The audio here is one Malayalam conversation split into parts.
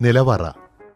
നിലവറ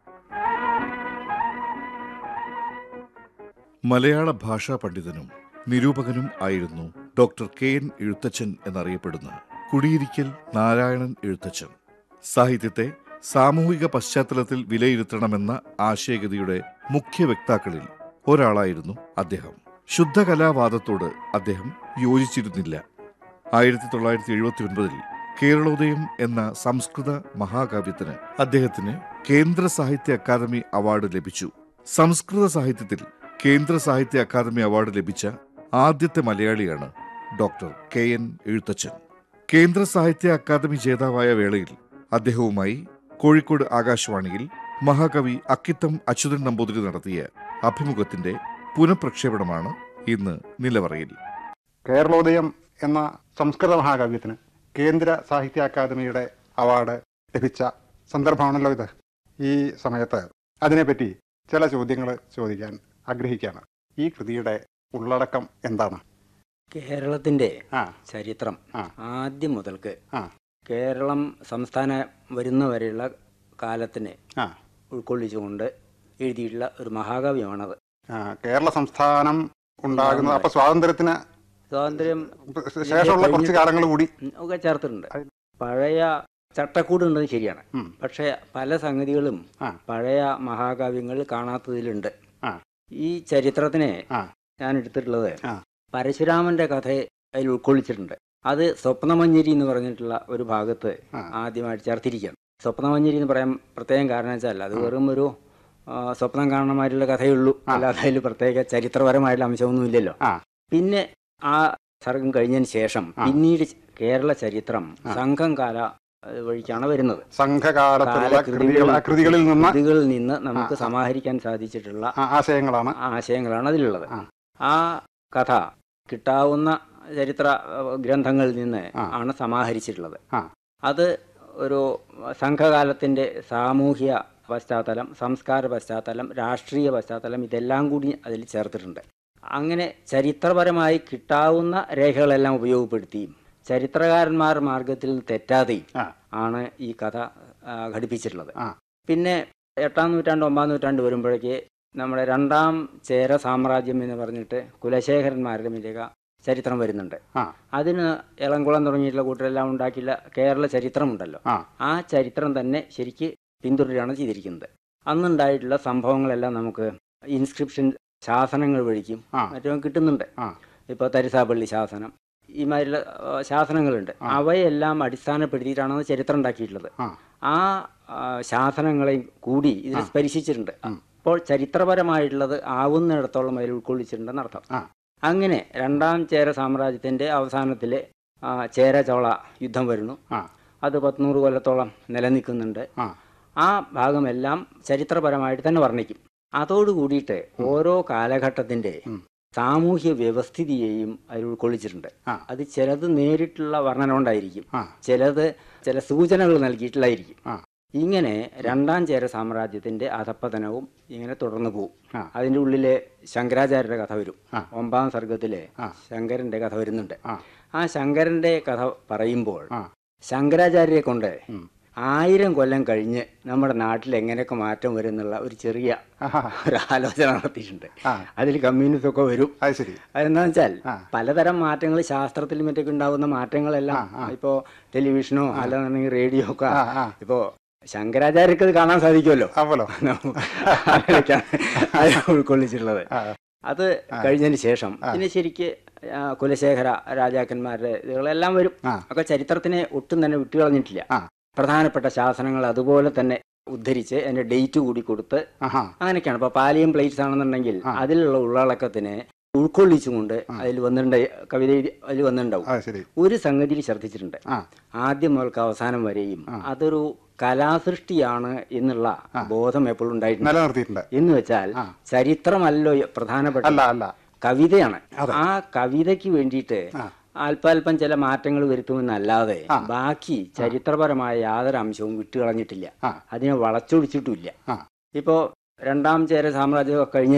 മലയാള ഭാഷാ പണ്ഡിതനും നിരൂപകനും ആയിരുന്നു ഡോക്ടർ കെ എൻ എഴുത്തച്ഛൻ എന്നറിയപ്പെടുന്ന കുടിയിരിക്കൽ നാരായണൻ എഴുത്തച്ഛൻ സാഹിത്യത്തെ സാമൂഹിക പശ്ചാത്തലത്തിൽ വിലയിരുത്തണമെന്ന ആശയഗതിയുടെ മുഖ്യ വക്താക്കളിൽ ഒരാളായിരുന്നു അദ്ദേഹം ശുദ്ധകലാവാദത്തോട് അദ്ദേഹം യോജിച്ചിരുന്നില്ല ആയിരത്തി തൊള്ളായിരത്തി എഴുപത്തി ഒൻപതിൽ കേരളോദയം എന്ന സംസ്കൃത മഹാകാവ്യത്തിന് അദ്ദേഹത്തിന് കേന്ദ്ര സാഹിത്യ അക്കാദമി അവാർഡ് ലഭിച്ചു സംസ്കൃത സാഹിത്യത്തിൽ കേന്ദ്ര സാഹിത്യ അക്കാദമി അവാർഡ് ലഭിച്ച ആദ്യത്തെ മലയാളിയാണ് ഡോക്ടർ കെ എൻ എഴുത്തച്ഛൻ കേന്ദ്ര സാഹിത്യ അക്കാദമി ജേതാവായ വേളയിൽ അദ്ദേഹവുമായി കോഴിക്കോട് ആകാശവാണിയിൽ മഹാകവി അക്കിത്തം അച്യുതൻ നമ്പൂതിരി നടത്തിയ അഭിമുഖത്തിന്റെ പുനഃപ്രക്ഷേപണമാണ് ഇന്ന് നിലവറയിൽ കേരളോദയം എന്ന സംസ്കൃത മഹാകാവ്യത്തിന് കേന്ദ്ര സാഹിത്യ അക്കാദമിയുടെ അവാർഡ് ലഭിച്ച സന്ദർഭമാണല്ലോ ഇത് ഈ സമയത്ത് അതിനെപ്പറ്റി ചില ചോദ്യങ്ങൾ ചോദിക്കാൻ ആഗ്രഹിക്കുകയാണ് ഈ കൃതിയുടെ ഉള്ളടക്കം എന്താണ് കേരളത്തിന്റെ ആ ചരിത്രം ആ. ആദ്യം മുതൽക്ക് ആ കേരളം സംസ്ഥാനം വരുന്നവരെയുള്ള കാലത്തിനെ ആ ഉൾക്കൊള്ളിച്ചുകൊണ്ട് എഴുതിയിട്ടുള്ള ഒരു മഹാകാവ്യമാണത് ആ, കേരള സംസ്ഥാനം ഉണ്ടാകുന്നത് അപ്പൊ സ്വാതന്ത്ര്യത്തിന് സ്വാതന്ത്ര്യം ശേഷമുള്ള കുറച്ച് കാലങ്ങൾ കൂടി ഉം, ഒക്കെ ചേർത്തിട്ടുണ്ട് അതിൽ- പഴയ ചട്ടക്കൂടുണ്ടെന്ന് ശരിയാണ് ഉം. പക്ഷെ പല സംഗതികളും ആ. പഴയ മഹാകാവ്യങ്ങളിൽ കാണാത്തതിലുണ്ട് ആ. ഈ ചരിത്രത്തിനെ ആ. ഞാൻ എടുത്തിട്ടുള്ളത് ആ. പരശുരാമന്റെ കഥയെ അതിൽ ഉൾക്കൊള്ളിച്ചിട്ടുണ്ട് അത് സ്വപ്നമഞ്ജരി എന്ന് പറഞ്ഞിട്ടുള്ള ഒരു ഭാഗത്ത് ആ. ആദ്യമായിട്ട് ചേർത്തിരിക്കുകയാണ് സ്വപ്നമഞ്ജരി എന്ന് പറയാൻ പ്രത്യേകം കാരണം വെച്ചാൽ അത് വെറും ഒരു ആ, സ്വപ്നം കാണണമായിട്ടുള്ള കഥയുള്ളൂ അല്ലാതെ അതിൽ പ്രത്യേക ചരിത്രപരമായിട്ടുള്ള അംശമൊന്നും ഇല്ലല്ലോ ആ. പിന്നെ ആ സർഗം കഴിഞ്ഞതിന് ശേഷം ആ. പിന്നീട് കേരള ചരിത്രം സംഘം കാല ഏഹ്, വഴിക്കാണ് വരുന്നത് സംഘകാലത്തുള്ള കാലകൃതികൾ- കൃതികൾ ആ കൃതികളിൽ നിന്ന് കൃതികളിൽ നിന്ന് നമുക്ക് ആ, ആ. സമാഹരിക്കാൻ സാധിച്ചിട്ടുള്ള ആ ആശയങ്ങളാണ് ആശയങ്ങളാണ് അതിലുള്ളത് ആ. ആ കഥ കിട്ടാവുന്ന ചരിത്ര ഏഹ്, ഗ്രന്ഥങ്ങളിൽ നിന്ന് ആ. ആണ് സമാഹരിച്ചിട്ടുള്ളത് ആ. അത് ഒരു സംഘകാലത്തിന്റെ സാമൂഹ്യ പശ്ചാത്തലം സംസ്കാര പശ്ചാത്തലം രാഷ്ട്രീയ പശ്ചാത്തലം ഇതെല്ലാം കൂടി അതിൽ ചേർത്തിട്ടുണ്ട് അങ്ങനെ ചരിത്രപരമായി കിട്ടാവുന്ന രേഖകളെല്ലാം ഉപയോഗപ്പെടുത്തിയും ചരിത്രകാരന്മാർ മാർഗത്തിൽ നിന്ന് തെറ്റാതെയും ആ. ആണ് ഈ കഥ ആ, ഘടിപ്പിച്ചിട്ടുള്ളത് ആ. പിന്നെ എട്ടാം നൂറ്റാണ്ട് ഒമ്പതാം നൂറ്റാണ്ട് വരുമ്പോഴേക്ക് നമ്മുടെ രണ്ടാം ചേര സാമ്രാജ്യം എന്ന് പറഞ്ഞിട്ട് കുലശേഖരന്മാരുടെ മിലക ചരിത്രം വരുന്നുണ്ട് ആ. അതിന് ഇളംകുളം തുടങ്ങിയിട്ടുള്ള കൂട്ടരെല്ലാം ഉണ്ടാക്കിയുള്ള കേരള ചരിത്രമുണ്ടല്ലോ ആ. ആ ചരിത്രം തന്നെ ശരിക്ക് പിന്തുടരുകയാണ് ചെയ്തിരിക്കുന്നത് അന്നുണ്ടായിട്ടുള്ള സംഭവങ്ങളെല്ലാം നമുക്ക് ഇൻസ്ക്രിപ്ഷൻ ശാസനങ്ങൾ വഴിക്കും ആ. മറ്റും കിട്ടുന്നുണ്ട് ആ. ഇപ്പോൾ തരിസാപ്പള്ളി ശാസനം ഈ മാതിരിയുള്ള ആ, ശാസനങ്ങളുണ്ട് ആ. അവയെല്ലാം അടിസ്ഥാനപ്പെടുത്തിയിട്ടാണ് അന്ന് ചരിത്രം ഉണ്ടാക്കിയിട്ടുള്ളത് ആ. ആ ആ, ശാസനങ്ങളെയും കൂടി ഇതിൽ ആ. സ്പരിശിച്ചിട്ടുണ്ട് ഉം. അപ്പോൾ ചരിത്രപരമായിട്ടുള്ളത് ആവുന്നിടത്തോളം അതിൽ ഉൾക്കൊള്ളിച്ചിട്ടുണ്ടെന്ന് അർത്ഥം ആ. അങ്ങനെ രണ്ടാം ചേര സാമ്രാജ്യത്തിന്റെ അവസാനത്തിലെ ആ, ചേര ചോള യുദ്ധം വരുന്നു ആ. അത് പത്തുനൂറ് കൊല്ലത്തോളം നിലനിൽക്കുന്നുണ്ട് ആ. ആ ഭാഗമെല്ലാം ചരിത്രപരമായിട്ട് തന്നെ വർണ്ണിക്കും അതോട് കൂടിയിട്ട് ഓരോ കാലഘട്ടത്തിന്റെ ഉം. സാമൂഹ്യ വ്യവസ്ഥിതിയെയും അതിൽ ഉൾക്കൊള്ളിച്ചിട്ടുണ്ട് ആ. അത് ചിലത് നേരിട്ടുള്ള വർണ്ണന കൊണ്ടായിരിക്കും ആ. ചിലത് ചില സൂചനകൾ നൽകിയിട്ടുള്ളായിരിക്കും ആ. ഇങ്ങനെ രണ്ടാം ചേര സാമ്രാജ്യത്തിന്റെ അധപ്പതനവും ഇങ്ങനെ തുടർന്നു പോകും ആ. അതിന്റെ ഉള്ളിലെ ശങ്കരാചാര്യരുടെ കഥ വരും ആ. ഒമ്പതാം സർഗത്തിലെ ആ. ശങ്കരന്റെ കഥ വരുന്നുണ്ട് ആ. ആ ശങ്കരന്റെ കഥ പറയുമ്പോൾ ആ. ശങ്കരാചാര്യരെ കൊണ്ട് ഉം. ആയിരം കൊല്ലം കഴിഞ്ഞ് നമ്മുടെ നാട്ടിൽ എങ്ങനെയൊക്കെ മാറ്റം വരും എന്നുള്ള ഒരു ചെറിയ ആഹാ. ഒരു ആലോചന നടത്തിയിട്ടുണ്ട് ആ. അതിൽ കമ്മ്യൂണിസം ഒക്കെ വരും അത് ശരി അതെന്താന്ന് വെച്ചാൽ ആ. പലതരം മാറ്റങ്ങൾ ശാസ്ത്രത്തിലും മറ്റൊക്കെ ഉണ്ടാവുന്ന മാറ്റങ്ങളെല്ലാം ആ, ആ. ഇപ്പോ ടെലിവിഷനോ അല്ലാന്നുണ്ടെങ്കിൽ റേഡിയോ ഒക്കെ ആ ആ ഇപ്പോ ശങ്കരാചാര്യർക്ക് ഇത് കാണാൻ സാധിക്കുമല്ലോ അവലോ അങ്ങനെയൊക്കെയാണ് അത് ഉൾക്കൊള്ളിച്ചിട്ടുള്ളത് ആ. അത് കഴിഞ്ഞതിന് ശേഷം ആ. പിന്നെ ശരിക്ക് ആ, കുലശേഖര രാജാക്കന്മാരുടെ ഇതുകളെല്ലാം വരും ആ. ഒക്കെ ചരിത്രത്തിനെ ഒട്ടും തന്നെ വിട്ടുകളഞ്ഞിട്ടില്ല ആ. പ്രധാനപ്പെട്ട ശാസനങ്ങൾ അതുപോലെ തന്നെ ഉദ്ധരിച്ച് അതിന്റെ ഡേറ്റ് കൂടി കൊടുത്ത് ആഹാ അങ്ങനെയൊക്കെയാണ് ഇപ്പൊ പാലിയം പ്ലേറ്റ്സ് ആണെന്നുണ്ടെങ്കിൽ ആ. അതിലുള്ള ഉള്ളടക്കത്തിനെ ഉൾക്കൊള്ളിച്ചുകൊണ്ട് അതിൽ വന്നിട്ടുണ്ട് കവിത എഴുതി അതിൽ വന്നിട്ടുണ്ടാവും അത് ശരി ഒരു സംഗതിയിൽ ശ്രദ്ധിച്ചിട്ടുണ്ട് ആ ആദ്യം മുതൽക്ക് അവസാനം വരെയും ആ. അതൊരു കലാസൃഷ്ടിയാണ് എന്നുള്ള ആ. ബോധം എപ്പോഴും ഉണ്ടായിട്ടുണ്ട് നിലനിർത്തിയിട്ടുണ്ട് എന്ന് വെച്ചാൽ ആ. ചരിത്രമല്ലോ പ്രധാനപ്പെട്ട അല്ല അല്ല കവിതയാണ് അതെ. ആ കവിതയ്ക്ക് വേണ്ടിയിട്ട് ആ. അല്പാൽപ്പം ചില മാറ്റങ്ങൾ വരുത്തുമെന്നല്ലാതെ ആ. ബാക്കി ചരിത്രപരമായ യാതൊരു അംശവും വിട്ടുകളഞ്ഞിട്ടില്ല ആ. അതിനെ വളച്ചൊടിച്ചിട്ടുമില്ല ആ. ഇപ്പോ രണ്ടാം ചേര സാമ്രാജ്യമൊക്കെ കഴിഞ്ഞ